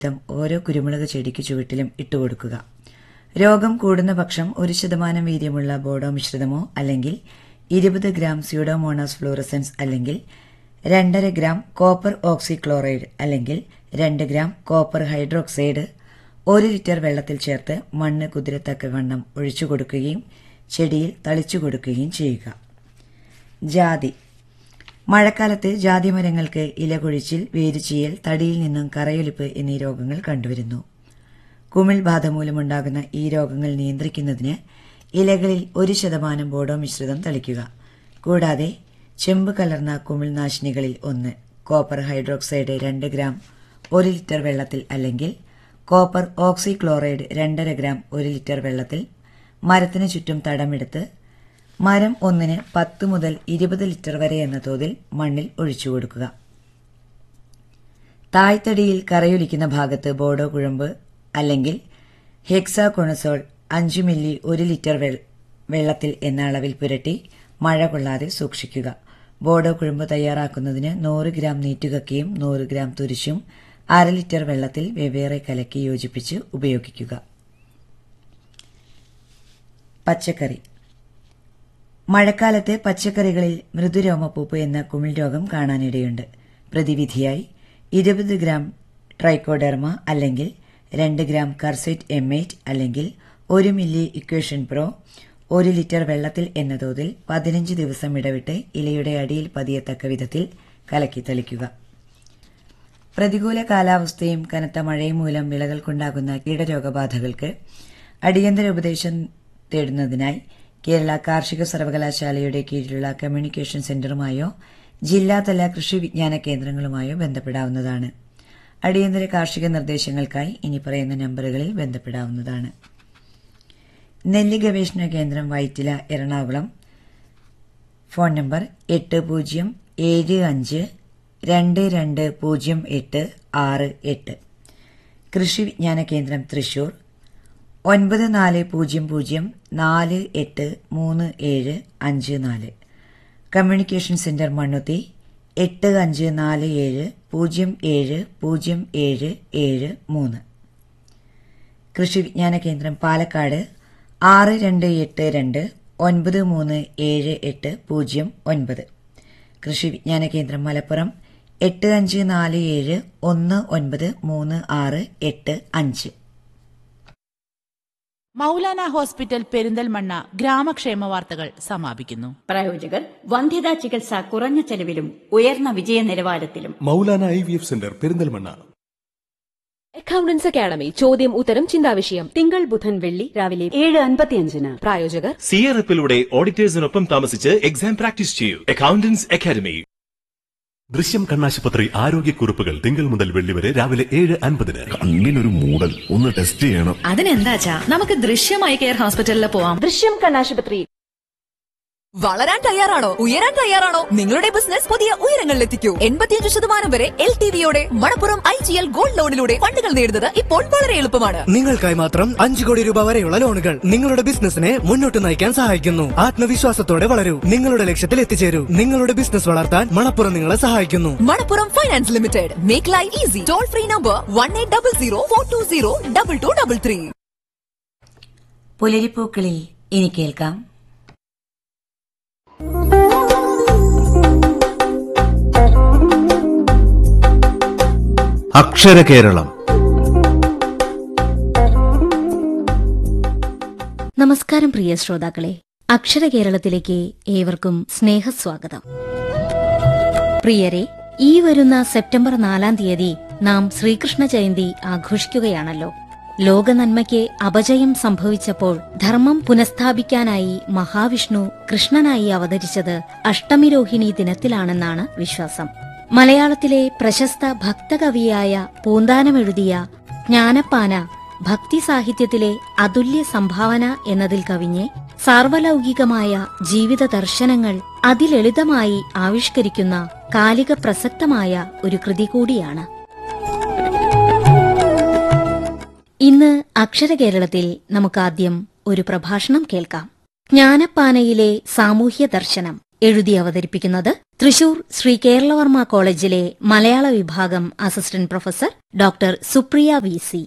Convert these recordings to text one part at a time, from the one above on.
വീതം ഓരോ കുരുമുളക് ചെടിക്ക് ചുവട്ടിലും ഇട്ടുകൊടുക്കുക രോഗം കൂടുന്ന പക്ഷം ഒരു ശതമാനം വീര്യമുള്ള ബോഡോ മിശ്രിതമോ അല്ലെങ്കിൽ ഇരുപത് ഗ്രാം സ്യൂഡോമോണാസ് ഫ്ലൂറസൻസ് അല്ലെങ്കിൽ രണ്ടര ഗ്രാം കോപ്പർ ഓക്സിക്ലോറൈഡ് അല്ലെങ്കിൽ രണ്ട് ഗ്രാം കോപ്പർ ഹൈഡ്രോക്സൈഡ് ഒരു ലിറ്റർ വെള്ളത്തിൽ ചേർത്ത് മണ്ണ് കുതിരത്തക്കവണ്ണം ഒഴിച്ചു കൊടുക്കുകയും ചെടിയിൽ തളിച്ചു കൊടുക്കുകയും ചെയ്യുക ജാതി മഴക്കാലത്ത് ജാതി മരങ്ങൾക്ക് ഇലകൊഴിച്ചിൽ വേരുചീയൽ തടിയിൽ നിന്നും കറയൊലിപ്പ് എന്നീ രോഗങ്ങൾ കണ്ടുവരുന്നു കുമിൾ ബാധ മൂലമുണ്ടാകുന്ന ഈ രോഗങ്ങൾ നിയന്ത്രിക്കുന്നതിന് ഇലകളിൽ ഒരു ശതമാനം ബോഡോ മിശ്രിതം തളിക്കുക കൂടാതെ ചെമ്പ് കലർന്ന കുമിൾനാശിനികളിൽ ഒന്ന് കോപ്പർ ഹൈഡ്രോക്സൈഡ് രണ്ട് ഗ്രാം ഒരു ലിറ്റർ വെള്ളത്തിൽ അല്ലെങ്കിൽ കോപ്പർ ഓക്സിക്ലോറൈഡ് രണ്ടര ഗ്രാം ഒരു ലിറ്റർ വെള്ളത്തിൽ മരത്തിന് ചുറ്റും തടമെടുത്ത് മരം ഒന്നിന് പത്ത് മുതൽ ഇരുപത് ലിറ്റർ വരെ എന്ന തോതിൽ മണ്ണിൽ ഒഴിച്ചു കൊടുക്കുക തായ്തടിയിൽ കറയൊലിക്കുന്ന ഭാഗത്ത് ബോഡോ കുഴമ്പ് അല്ലെങ്കിൽ ഹെക്സാകൊണസോൾ അഞ്ചു മില്ലി ഒരു ലിറ്റർ വെള്ളത്തിൽ എന്ന അളവിൽ പുരട്ടി മഴ കൊള്ളാതെ സൂക്ഷിക്കുക ബോഡോ കുഴമ്പ് തയ്യാറാക്കുന്നതിന് നൂറ് ഗ്രാം നീറ്റുകക്കയും നൂറ് ഗ്രാം തുരിശും അര ലിറ്റർ വെള്ളത്തിൽ വെവ്വേറെ കലക്കി യോജിപ്പിച്ച് ഉപയോഗിക്കുക പച്ചക്കറി മഴക്കാലത്ത് പച്ചക്കറികളിൽ മൃദുരോമപ്പൂപ്പ് എന്ന കുമിൾ രോഗം കാണാനിടയുണ്ട് പ്രതിവിധിയായി ഇരുപത് ഗ്രാം ട്രൈക്കോഡെർമ അല്ലെങ്കിൽ രണ്ട് ഗ്രാം കർസെറ്റ് എമ്മേറ്റ് അല്ലെങ്കിൽ ഒരു മില്ലി ഇക്വേഷൻ പ്രോ ഒരു ലിറ്റർ വെള്ളത്തിൽ എന്ന തോതിൽ പതിനഞ്ച് ദിവസം ഇടവിട്ട് ഇലയുടെ അടിയിൽ പതിയത്തക്ക വിധത്തിൽ കലക്കി തളിക്കുക പ്രതികൂല കാലാവസ്ഥയും കനത്ത മഴയും മൂലം വിളകൾക്കുണ്ടാകുന്ന കീടരോഗബാധകൾക്ക് അടിയന്തര ഉപദേശം തേടുന്നതിനായി കേരള കാർഷിക സർവകലാശാലയുടെ കീഴിലുള്ള കമ്മ്യൂണിക്കേഷൻ സെന്ററുമായോ ജില്ലാതല കൃഷി വിജ്ഞാന കേന്ദ്രങ്ങളുമായോ ബന്ധപ്പെടാവുന്നതാണ് അടിയന്തര കാർഷിക നിർദ്ദേശങ്ങൾക്കായി ഇനി പറയുന്ന നമ്പറുകളിൽ ബന്ധപ്പെടാവുന്നതാണ് നെല്ലി ഗവേഷണ കേന്ദ്രം വൈറ്റില എറണാകുളം ഫോൺ നമ്പർ എട്ട് പൂജ്യം ഏഴ് അഞ്ച് രണ്ട് രണ്ട് പൂജ്യം എട്ട് ആറ് എട്ട് കൃഷി വിജ്ഞാന കേന്ദ്രം തൃശൂർ ഒൻപത് നാല് പൂജ്യം പൂജ്യം നാല് എട്ട് മൂന്ന് ഏഴ് അഞ്ച് നാല് കമ്മ്യൂണിക്കേഷൻ സെന്റർ മണ്ണുത്തി എട്ട് അഞ്ച് നാല് ഏഴ് പൂജ്യം ഏഴ് പൂജ്യം ഏഴ് ഏഴ് മൂന്ന് കൃഷി വിജ്ഞാന കേന്ദ്രം പാലക്കാട് ആറ് രണ്ട് എട്ട് രണ്ട് ഒൻപത് മൂന്ന് ഏഴ് എട്ട് പൂജ്യം ഒൻപത് കൃഷി വിജ്ഞാന കേന്ദ്രം മലപ്പുറം എട്ട് അഞ്ച് നാല് ഏഴ് ഒന്ന് ഒൻപത് മൂന്ന് ആറ് എട്ട് അഞ്ച് മൗലാന ഹോസ്പിറ്റൽ പെരിന്തൽമണ്ണ ഗ്രാമക്ഷേമ വാർത്തകൾ സമാപിക്കുന്നു പ്രായോജകർ വന്ധ്യതാ ചികിത്സ കുറഞ്ഞ ചെലവിലും ഉയർന്ന വിജയ നിലവാരത്തിലും Maulana I V F centre Perinthalmanna accountants academy ചോദ്യം ഉത്തരം ചിന്താവിഷയം തിങ്കൾ ബുധൻ വെള്ളി രാവിലെ ഏഴ് അൻപത്തിയഞ്ചിന് പ്രായോജകർ സി ആർ എഫിലൂടെ ഓഡിറ്റേഴ്സിനൊപ്പം താമസിച്ച് എക്സാം പ്രാക്ടീസ് ചെയ്യൂ അക്കൗണ്ടൻസ് അക്കാദമി ദൃശ്യം കണ്ണാശുപത്രി ആരോഗ്യക്കുറിപ്പുകൾ തിങ്കൾ മുതൽ വെള്ളി വരെ രാവിലെ ഏഴ് അൻപതിന് കണ്ണിനൊരു മൂടൽ ഒന്ന് ടെസ്റ്റ് ചെയ്യണം അതിനെന്താച്ചാ നമുക്ക് ദൃശ്യമായി കെയർ ഹോസ്പിറ്റലിൽ പോവാം ദൃശ്യം കണ്ണാശുപത്രി വളരാൻ തയ്യാറാണോ ഉയരാൻ തയ്യാറാണോ നിങ്ങളുടെ ബിസിനസ് പുതിയ ഉയരങ്ങളിലെത്തിക്കൂ എൺപത്തിയഞ്ച് ശതമാനം വരെ എൽ ടി വിയോടെ Manappuram I G L gold ലോണിലൂടെ ഫണ്ടുകൾ നേടുന്നത് ഇപ്പോൾ വളരെ എളുപ്പമാണ് നിങ്ങൾക്കായി മാത്രം അഞ്ചു കോടി രൂപ വരെയുള്ള ലോണുകൾ നിങ്ങളുടെ ബിസിനസിനെ മുന്നോട്ട് നയിക്കാൻ സഹായിക്കുന്നു ആത്മവിശ്വാസത്തോടെ വളരൂ നിങ്ങളുടെ ലക്ഷ്യത്തിൽ എത്തിച്ചേരൂ നിങ്ങളുടെ ബിസിനസ് വളർത്താൻ മണപ്പുറം നിങ്ങളെ സഹായിക്കുന്നു Manappuram finance limited make life easy toll free number one eight double zero four two zero double two double three പുലരിപ്പൂക്കളിൽ ഇനി കേൾക്കാം അക്ഷരകേരളം നമസ്കാരം പ്രിയ ശ്രോതാക്കളെ അക്ഷരകേരളത്തിലേക്ക് ഏവർക്കും സ്നേഹസ്വാഗതം പ്രിയരെ ഈ വരുന്ന സെപ്റ്റംബർ നാലാം തീയതി നാം ശ്രീകൃഷ്ണ ജയന്തി ആഘോഷിക്കുകയാണല്ലോ ലോകനന്മയ്ക്ക് അപജയം സംഭവിച്ചപ്പോൾ ധർമ്മം പുനഃസ്ഥാപിക്കാനായി മഹാവിഷ്ണു കൃഷ്ണനായി അവതരിച്ചത് അഷ്ടമിരോഹിണി ദിനത്തിലാണെന്നാണ് വിശ്വാസം മലയാളത്തിലെ പ്രശസ്ത ഭക്തകവിയായ പൂന്താനമെഴുതിയ ജ്ഞാനപ്പാന ഭക്തി സാഹിത്യത്തിലെ അതുല്യ സംഭാവന എന്നതിൽ കവിഞ്ഞ് സാർവലൗകികമായ ജീവിത ദർശനങ്ങൾ അതിലളിതമായി ആവിഷ്കരിക്കുന്ന കാലിക പ്രസക്തമായ ഒരു കൃതി കൂടിയാണ് ഇന്ന് അക്ഷരകേരളത്തിൽ നമുക്കാദ്യം ഒരു പ്രഭാഷണം കേൾക്കാം ജ്ഞാനപ്പാനയിലെ സാമൂഹ്യ ദർശനം എഴുതി അവതരിപ്പിക്കുന്നത് തൃശൂർ ശ്രീ കേരളവർമ്മ കോളേജിലെ മലയാള വിഭാഗം assistant professor doctor Supriya V C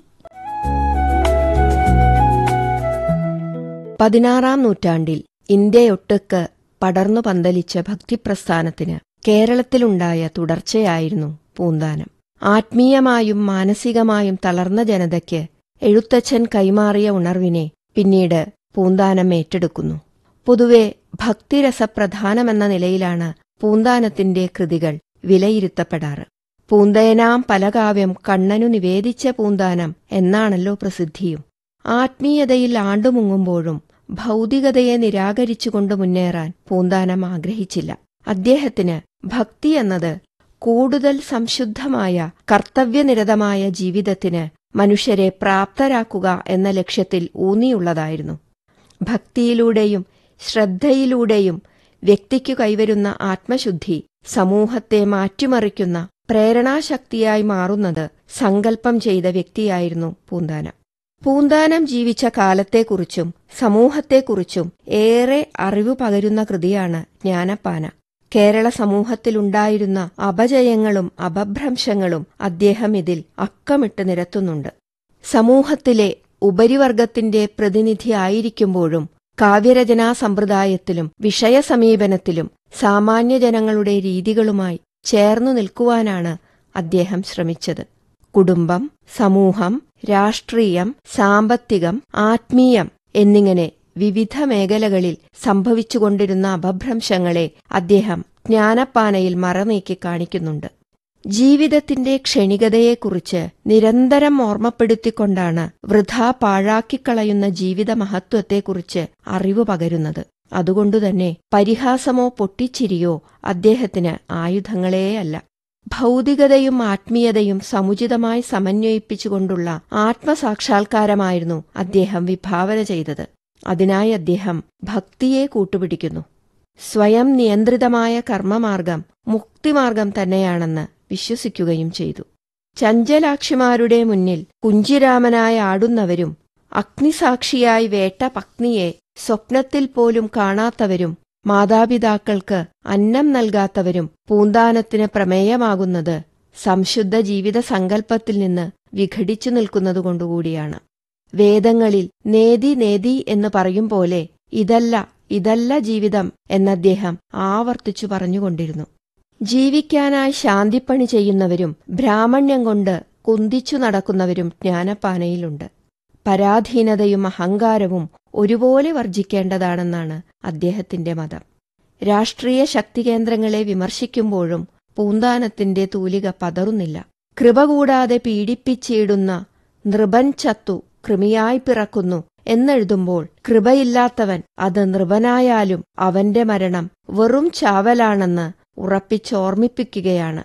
പതിനാറാം നൂറ്റാണ്ടിൽ ഇന്ത്യയൊട്ടുക്ക് പടർന്നു പന്തലിച്ച ഭക്തിപ്രസ്ഥാനത്തിന് കേരളത്തിലുണ്ടായ തുടർച്ചയായിരുന്നു പൂന്താനം ആത്മീയമായും മാനസികമായും തളർന്ന ജനതയ്ക്ക് എഴുത്തച്ഛൻ കൈമാറിയ ഉണർവിനെ പിന്നീട് പൂന്താനം ഏറ്റെടുക്കുന്നു പൊതുവെ ഭക്തിരസപ്രധാനമെന്ന നിലയിലാണ് പൂന്താനത്തിന്റെ കൃതികൾ വിലയിരുത്തപ്പെടാറ് പൂന്തേനാം പലകാവ്യം കണ്ണനു നിവേദിച്ച പൂന്താനം എന്നാണല്ലോ പ്രസിദ്ധിയും ആത്മീയതയിൽ ആണ്ടുമുങ്ങുമ്പോഴും ഭൗതികതയെ നിരാകരിച്ചുകൊണ്ട് മുന്നേറാൻ പൂന്താനം ആഗ്രഹിച്ചില്ല അദ്ദേഹത്തിന് ഭക്തി എന്നത് കൂടുതൽ സംശുദ്ധമായ കർത്തവ്യനിരതമായ ജീവിതത്തിന് മനുഷ്യരെ പ്രാപ്തരാക്കുക എന്ന ലക്ഷ്യത്തിൽ ഊന്നിയുള്ളതായിരുന്നു ഭക്തിയിലൂടെയും ശ്രദ്ധയിലൂടെയും വ്യക്തിക്കു കൈവരുന്ന ആത്മശുദ്ധി സമൂഹത്തെ മാറ്റിമറിക്കുന്ന പ്രേരണാശക്തിയായി മാറുന്നത് സങ്കല്പം ചെയ്ത വ്യക്തിയായിരുന്നു പൂന്താനം പൂന്താനം ജീവിച്ച കാലത്തെക്കുറിച്ചും സമൂഹത്തെക്കുറിച്ചും ഏറെ അറിവ് പകരുന്ന കൃതിയാണ് ജ്ഞാനപ്പാന കേരള സമൂഹത്തിലുണ്ടായിരുന്ന അപജയങ്ങളും അപഭ്രംശങ്ങളും അദ്ദേഹം ഇതിൽ അക്കമിട്ട് നിരത്തുന്നുണ്ട് സമൂഹത്തിലെ ഉപരിവർഗത്തിന്റെ പ്രതിനിധിയായിരിക്കുമ്പോഴും കാവ്യരചനാ സമ്പ്രദായത്തിലും വിഷയസമീപനത്തിലും സാമാന്യജനങ്ങളുടെ രീതികളുമായി ചേർന്നു നിൽക്കുവാനാണ് അദ്ദേഹം ശ്രമിച്ചത് കുടുംബം സമൂഹം രാഷ്ട്രീയം സാമ്പത്തികം ആത്മീയം എന്നിങ്ങനെ വിവിധ മേഖലകളിൽ സംഭവിച്ചുകൊണ്ടിരുന്ന അപഭ്രംശങ്ങളെ അദ്ദേഹം ജ്ഞാനപ്പാനയിൽ മറനീക്കി കാണിക്കുന്നുണ്ട് ജീവിതത്തിന്റെ ക്ഷണികതയെക്കുറിച്ച് നിരന്തരം ഓർമ്മപ്പെടുത്തിക്കൊണ്ടാണ് വൃഥാ പാഴാക്കിക്കളയുന്ന ജീവിത മഹത്വത്തെക്കുറിച്ച് അറിവ് പകരുന്നത് അതുകൊണ്ടുതന്നെ പരിഹാസമോ പൊട്ടിച്ചിരിയോ അദ്ദേഹത്തിന് ആയുധങ്ങളേയല്ല ഭൗതികതയും ആത്മീയതയും സമുചിതമായി സമന്വയിപ്പിച്ചുകൊണ്ടുള്ള ആത്മസാക്ഷാത്കാരമായിരുന്നു അദ്ദേഹം വിഭാവന ചെയ്തത് അതിനായി അദ്ദേഹം ഭക്തിയെ കൂട്ടുപിടിക്കുന്നു സ്വയം നിയന്ത്രിതമായ കർമ്മമാർഗം മുക്തിമാർഗം തന്നെയാണെന്ന് വിശ്വസിക്കുകയും ചെയ്തു ചഞ്ചലാക്ഷിമാരുടെ മുന്നിൽ കുഞ്ചിരാമനായി ആടുന്നവരും അഗ്നിസാക്ഷിയായി വേട്ട പത്നിയെ സ്വപ്നത്തിൽ പോലും കാണാത്തവരും മാതാപിതാക്കൾക്ക് അന്നം നൽകാത്തവരും പൂന്താനത്തിന് പ്രമേയമാകുന്നത് സംശുദ്ധ ജീവിത സങ്കല്പത്തിൽ നിന്ന് വിഘടിച്ചു നിൽക്കുന്നതുകൊണ്ടുകൂടിയാണ് വേദങ്ങളിൽ നേതി നേതി എന്ന് പറയും പോലെ ഇതല്ല ഇതല്ല ജീവിതം എന്നദ്ദേഹം ആവർത്തിച്ചു പറഞ്ഞുകൊണ്ടിരുന്നു ജീവിക്കാനായി ശാന്തിപ്പണി ചെയ്യുന്നവരും ബ്രാഹ്മണ്യം കൊണ്ട് കുന്തിച്ചു നടക്കുന്നവരും ജ്ഞാനപ്പാനയിലുണ്ട് പരാധീനതയും അഹങ്കാരവും ഒരുപോലെ വർജിക്കേണ്ടതാണെന്നാണ് അദ്ദേഹത്തിന്റെ മതം രാഷ്ട്രീയ ശക്തികേന്ദ്രങ്ങളെ വിമർശിക്കുമ്പോഴും പൂന്താനത്തിന്റെ തൂലിക പതറുന്നില്ല കൃപ കൂടാതെ പീഡിപ്പിച്ചിടുന്ന നൃപൻ ചത്തു കൃമിയായി പിറക്കുന്നു എന്നെഴുതുമ്പോൾ കൃപയില്ലാത്തവൻ അത് നൃപനായാലും അവന്റെ മരണം വെറും ചാവലാണെന്ന് ഉറപ്പിച്ചോർമ്മിപ്പിക്കുകയാണ്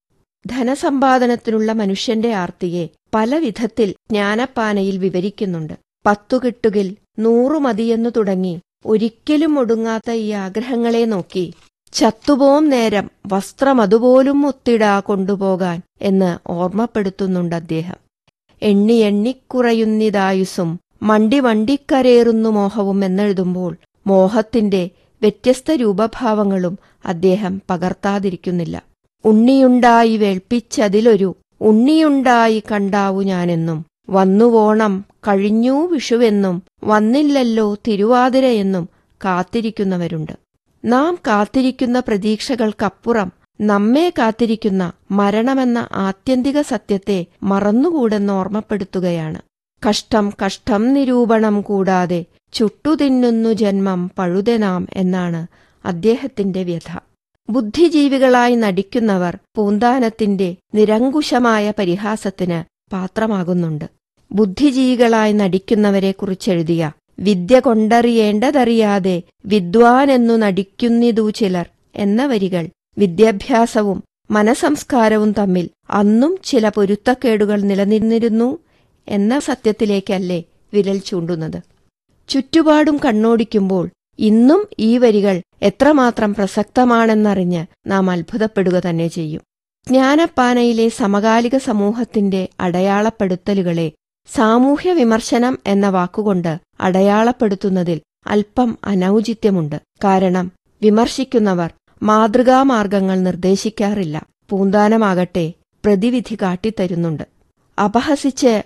ധനസമ്പാദനത്തിനുള്ള മനുഷ്യന്റെ ആർത്തിയെ പല വിധത്തിൽ ജ്ഞാനപ്പാനയിൽ വിവരിക്കുന്നുണ്ട് പത്തു കിട്ടുകിൽ നൂറു മതിയെന്നു തുടങ്ങി ഒരിക്കലും ഒടുങ്ങാത്ത ഈ ആഗ്രഹങ്ങളെ നോക്കി ചത്തുപോം നേരം വസ്ത്രം അതുപോലും ഒത്തിടാ കൊണ്ടുപോകാൻ എന്ന് ഓർമ്മപ്പെടുത്തുന്നുണ്ട് അദ്ദേഹം എണ്ണി എണ്ണിക്കുറയുന്നിതായുസും മണ്ടി വണ്ടിക്കരേറുന്നു മോഹവും എന്നെഴുതുമ്പോൾ മോഹത്തിന്റെ വ്യത്യസ്ത രൂപഭാവങ്ങളും അദ്ദേഹം പകർത്താതിരിക്കുന്നില്ല ഉണ്ണിയുണ്ടായി വേൾപ്പിച്ചതിലൊരു ഉണ്ണിയുണ്ടായി കണ്ടാവു ഞാനെന്നും വന്നുവോണം കഴിഞ്ഞൂ വിഷുവെന്നും വന്നില്ലല്ലോ തിരുവാതിരയെന്നും കാത്തിരിക്കുന്നവരുണ്ട് നാം കാത്തിരിക്കുന്ന പ്രതീക്ഷകൾക്കപ്പുറം നമ്മെ കാത്തിരിക്കുന്ന മരണമെന്ന ആത്യന്തിക സത്യത്തെ മറന്നുകൂടെന്ന് ഓർമ്മപ്പെടുത്തുകയാണ് കഷ്ടം കഷ്ടം നിരൂപണം കൂടാതെ ചുട്ടുതിന്നുന്നു ജന്മം പഴുതനാം എന്നാണ് അദ്ദേഹത്തിന്റെ വ്യഥ ബുദ്ധിജീവികളായി നടിക്കുന്നവർ പൂന്താനത്തിന്റെ നിരങ്കുശമായ പരിഹാസത്തിന് പാത്രമാകുന്നുണ്ട് ബുദ്ധിജീവികളായി നടിക്കുന്നവരെക്കുറിച്ചെഴുതിയ വിദ്യ കൊണ്ടറിയേണ്ടതറിയാതെ വിദ്വാനെന്നു നടിക്കുന്നിതു ചിലർ എന്ന വരികൾ വിദ്യാഭ്യാസവും മനസംസ്കാരവും തമ്മിൽ അന്നും ചില പൊരുത്തക്കേടുകൾ നിലനിന്നിരുന്നു എന്ന സത്യത്തിലേക്കല്ലേ വിരൽ ചൂണ്ടുന്നത് ചുറ്റുപാടും കണ്ണോടിക്കുമ്പോൾ ഇന്നും ഈ വരികൾ എത്രമാത്രം പ്രസക്തമാണെന്നറിഞ്ഞ് നാം അത്ഭുതപ്പെടുക തന്നെ ചെയ്യും ജ്ഞാനപ്പാനയിലെ സമകാലിക സമൂഹത്തിന്റെ അടയാളപ്പെടുത്തലുകളെ സാമൂഹ്യ വിമർശനം എന്ന വാക്കുകൊണ്ട് അടയാളപ്പെടുത്തുന്നതിൽ അല്പം അനൗചിത്യമുണ്ട് കാരണം വിമർശിക്കുന്നവർ മാതൃകാമാർഗങ്ങൾ നിർദ്ദേശിക്കാറില്ല പൂന്താനമാകട്ടെ പ്രതിവിധി കാട്ടിത്തരുന്നുണ്ട് അപഹസിച്ച്